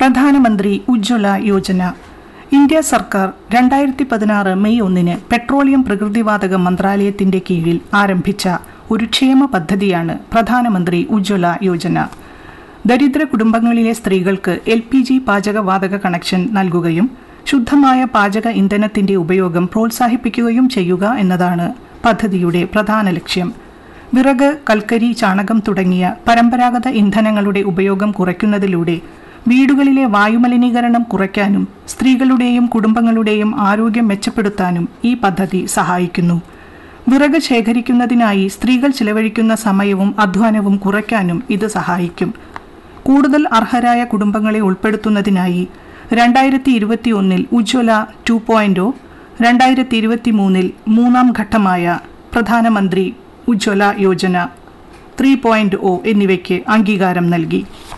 പ്രധാനമന്ത്രി ഉജ്ജ്വല യോജന ഇന്ത്യ സർക്കാർ രണ്ടായിരത്തി പതിനാറ് മെയ് ഒന്നിന് പെട്രോളിയം പ്രകൃതിവാതക മന്ത്രാലയത്തിന്റെ കീഴിൽ ആരംഭിച്ച ഒരു ക്ഷേമ പദ്ധതിയാണ് പ്രധാനമന്ത്രി ഉജ്ജ്വല യോജന ദരിദ്ര കുടുംബങ്ങളിലെ സ്ത്രീകൾക്ക് എൽ പി ജി പാചകവാതക കണക്ഷൻ നൽകുകയും ശുദ്ധമായ പാചക ഇന്ധനത്തിന്റെ ഉപയോഗം പ്രോത്സാഹിപ്പിക്കുകയും ചെയ്യുക എന്നതാണ് പദ്ധതിയുടെ പ്രധാന ലക്ഷ്യം വിറക് കൽക്കരി ചാണകം തുടങ്ങിയ പരമ്പരാഗത ഇന്ധനങ്ങളുടെ ഉപയോഗം കുറയ്ക്കുന്നതിലൂടെ വീടുകളിലെ വായുമലിനീകരണം കുറയ്ക്കാനും സ്ത്രീകളുടെയും കുടുംബങ്ങളുടെയും ആരോഗ്യം മെച്ചപ്പെടുത്താനും ഈ പദ്ധതി സഹായിക്കുന്നു വിറക് ശേഖരിക്കുന്നതിനായി സ്ത്രീകൾ ചിലവഴിക്കുന്ന സമയവും അധ്വാനവും കുറയ്ക്കാനും ഇത് സഹായിക്കും കൂടുതൽ അർഹരായ കുടുംബങ്ങളെ ഉൾപ്പെടുത്തുന്നതിനായി രണ്ടായിരത്തി ഇരുപത്തിയൊന്നിൽ ഉജ്ജ്വല ടു പോയിന്റ് രണ്ടായിരത്തി ഇരുപത്തി മൂന്നിൽ മൂന്നാം ഘട്ടമായ പ്രധാനമന്ത്രി Ujjwala Yojana three point O എന്നിവയ്ക്ക് അംഗീകാരം നൽകി